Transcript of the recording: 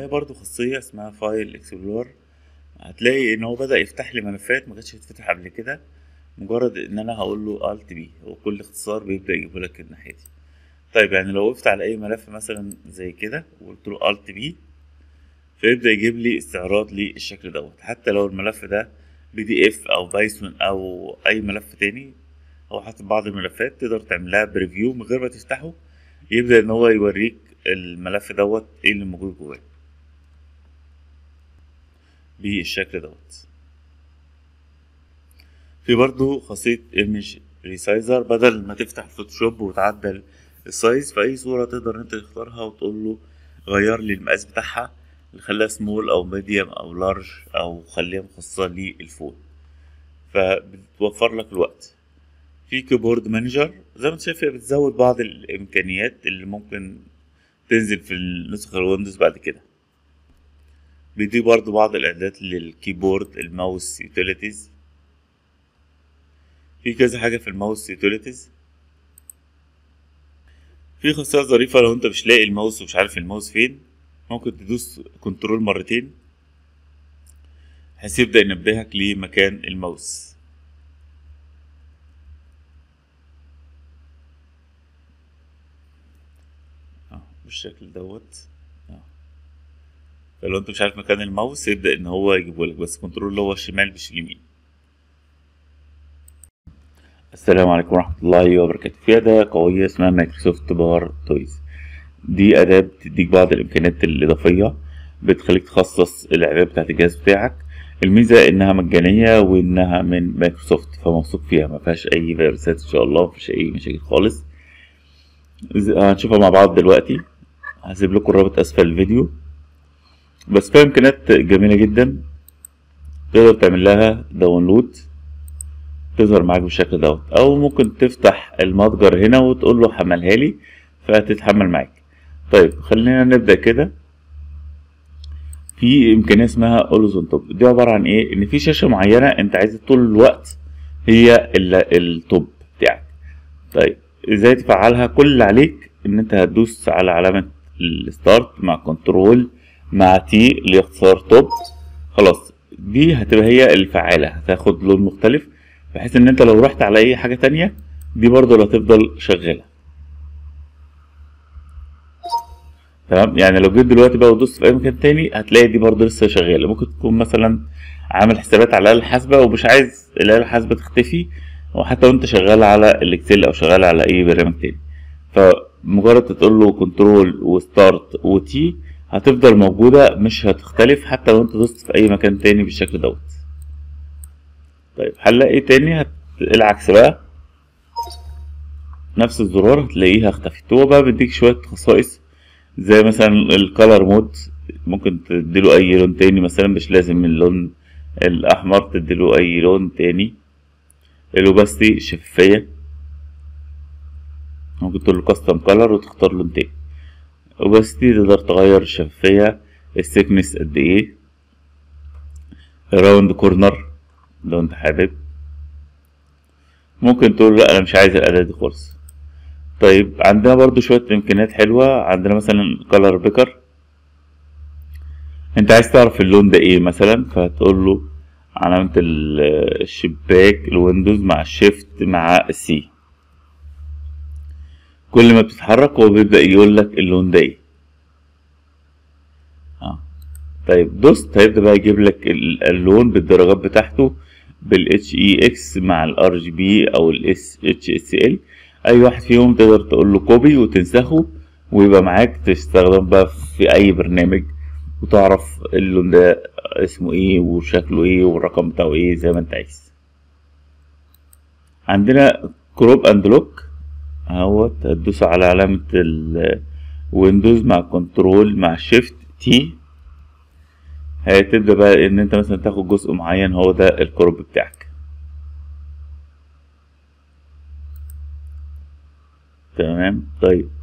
هنلاقي برضو خاصية اسمها فايل اكسبلور هتلاقي ان هو بدأ يفتح لي ملفات ما كانتش بتتفتح قبل كده مجرد ان انا هقول له الت بي وكل اختصار بيبدأ يجيبه لك الناحية دي طيب يعني لو وقفت على اي ملف مثلا زي كده وقلت له الت بي فيبدأ يجيب لي استعراض للشكل دوت حتى لو الملف ده بي دي اف او بايثون او اي ملف تاني هو حاطط بعض الملفات تقدر تعملها بريفيو من غير ما تفتحه يبدأ ان هو يوريك الملف دوت ايه اللي موجود جواه بالشكل دوت في برضو خاصية ايمج ريسايزر بدل ما تفتح فوتوشوب وتعدل السايز في اي صورة تقدر انت تختارها وتقول له غير لي المقاس بتاعها خليها سمول او ميديوم او لارج او خليها مخصصة للفون فبتوفر لك الوقت في كيبورد مانجر زي ما انت شايف هي بتزود بعض الامكانيات اللي ممكن تنزل في النسخ الويندوز بعد كده بيدي برضو بعض الاعدادات للكيبورد الماوس يوتيليتيز في كذا حاجة في الماوس يوتيليتيز في خاصية ظريفة لو انت مش لاقي الماوس ومش عارف الماوس فين ممكن تدوس كنترول مرتين بحيث يبدأ ينبهك لمكان الماوس اه بالشكل دوت اه فلو انت مش عارف مكان الماوس يبدأ ان هو يجيبه لك بس كنترول اللي هو الشمال مش اليمين السلام عليكم ورحمة الله وبركاته في أداة قوية اسمها مايكروسوفت بار تويز دي أداة بتديك بعض الإمكانيات الإضافية بتخليك تخصص الإعداد بتاعت الجهاز بتاعك الميزة إنها مجانية وإنها من مايكروسوفت فموثوق فيها مفيهاش أي فيروسات إن شاء الله مفيش أي مشاكل خالص هنشوفها مع بعض دلوقتي هسيب لكم الرابط أسفل الفيديو بس فيها إمكانيات جميلة جدا تقدر تعمل لها داونلود تظهر معاك بالشكل دوت او ممكن تفتح المتجر هنا وتقول له حملها لي فهتتحمل معاك طيب خلينا نبدا كده في امكانيه اسمها اولوز اون توب دي عباره عن ايه ان في شاشه معينه انت عايز طول الوقت هي التوب بتاعك طيب ازاي تفعلها كل اللي عليك ان انت هتدوس على علامه الستارت مع كنترول مع تي لاختصار توب خلاص دي هتبقى هي الفعاله هتاخد لون مختلف بحيث ان انت لو رحت على اي حاجه تانية دي برضه اللي هتفضل شغاله تمام يعني لو جيت دلوقتي بقى ودوست في اي مكان تاني هتلاقي دي برضه لسه شغاله ممكن تكون مثلا عامل حسابات على الاله الحاسبه ومش عايز الاله الحاسبه تختفي وحتى وانت شغال على الاكسل او شغال على اي برنامج تاني فمجرد تقول له كنترول وستارت وتي هتفضل موجوده مش هتختلف حتى لو انت دوست في اي مكان تاني بالشكل دوت طيب هنلاقي تاني هت... العكس بقى نفس الزرار هتلاقيها اختفت هو بقى بيديك شوية خصائص زي مثلا الكالر مود ممكن تديله اي لون تاني مثلا مش لازم اللون الاحمر تديله اي لون تاني الاوباستي الشفافية ممكن تقول له كاستم كالر وتختار لون تاني اوباستي تقدر تغير الشفافية السيكنس قد ايه راوند كورنر لو انت حابب ممكن تقول لا انا مش عايز الاداة دي خالص طيب عندنا برضو شوية امكانيات حلوة عندنا مثلا كولر بيكر انت عايز تعرف اللون ده ايه مثلا فهتقول له علامة الشباك الويندوز مع الشيفت مع السي كل ما بتتحرك هو بيبدأ يقول لك اللون ده ايه اه طيب دوست هيبدأ بقى يجيب لك اللون بالدرجات بتاعته بال HEX مع ال RGB أو ال HSL أي واحد فيهم تقدر تقول له كوبي وتنسخه ويبقى معاك تستخدم بقى في أي برنامج وتعرف اللون ده اسمه ايه وشكله ايه والرقم بتاعه ايه زي ما انت عايز عندنا كروب اند لوك اهوت هتدوس على علامة الويندوز مع كنترول مع شيفت تي هتبدأ بقى ان انت مثلا تاخد جزء معين هو ده الكروب بتاعك تمام طيب